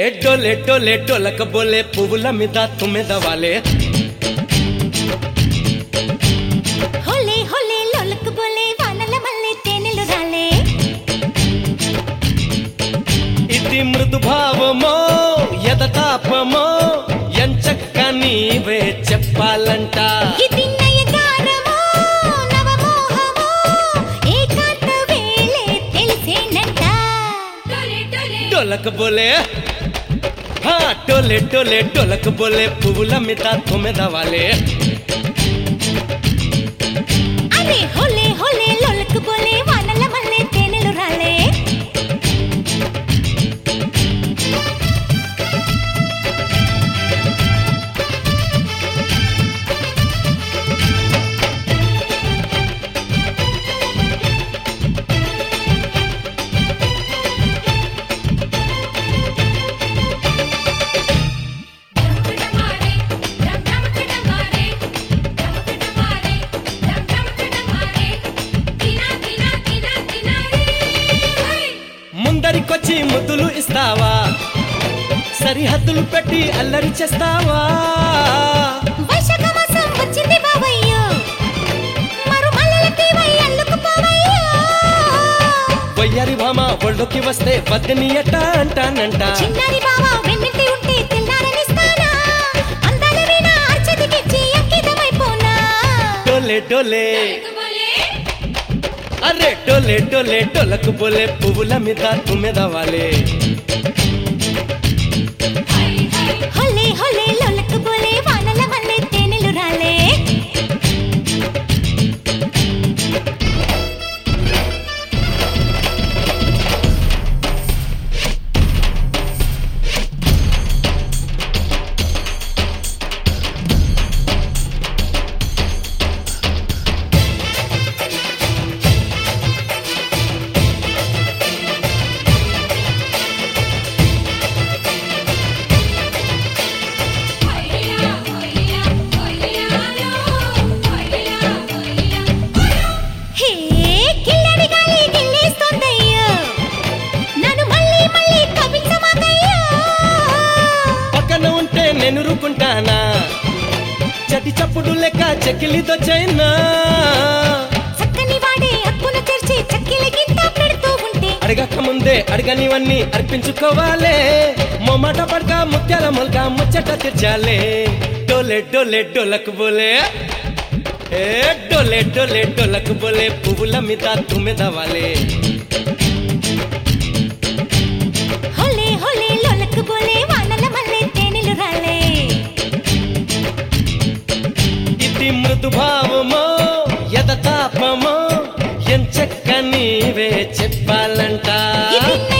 డోలే డోలే డోలక బోలే పువ్వుల మీద తుమ్మెద వాలే హోలే హోలే లోలకు బోలే వానల మల్లె తేనెలు రాలే ఇది మృదు భావమో యథతాపమో ఎంచక్క నీవే చెప్పాలంట ఇది నయగారమో నవమోహమో ఏకాంత వేళే తెలిసేనంట డోలక బోలే హా డోలే డోలే డోలక బోలే పువ్వుల మీద తుమ్మెద వాలే అరే హోలే హోలే లోలకు బోలే వానల మల్లె తేనెలు రాలే ముందరికొచ్చి ముద్దులు ఇస్తావా సరిహద్దులు పెట్టి అల్లరి చేస్తావా వైశాఖ మాసం వచ్చింది బావయ్యో మరు మల్లెలకి వై అల్లుకుపోవయ్యో వయ్యారి భామ ఒళ్ళోకి వస్తే వద్దని ఎట్ట అంటానంట చిన్నారి బావ వెన్నింటి ఉంటే తిన్నారనిస్తానా అందాల వీణ అర్చతికిచ్చి అంకితమైపోనా డోలే డోలే అరే డోలే డోలే డోలకు బోలే పువ్వుల మీద తుమ్మెద వాలే హొల్లే హొల్లే లొలకు బోలే వానల మల్లె తేనెలు రాలే హే కిల్లడి గాలి గిల్లేస్తోందయ్యో నన్ను మళ్ళీ మళ్ళీ కవించమాకయ్యో పక్కన ఉంటే నేను రుకుంటానా చటి చప్పుడు లెక్క చెక్కిలితో చైనా చక్కని వాడే అక్కును తెరిచి చక్కిలి గింత పెడుతూ ఉంటే అడగక ముందే అడగనివన్నీ అర్పించుకోవాలే మొమాట పడక ముత్యాల మొలక ముచ్చట తీర్చాలే డోలే డోలే డోలకు బోలే ఏ డోలే డోలే డోలకు బోలే పువ్వుల మీద తుమ్మెద వాలే హొల్లే హొల్లే లొలకు బోలే వానల మల్లె తేనెలు రాలే ఇది మృదు భావమో యథతాపమో ఎంచక్క నీవే చెప్పాలంట ఇది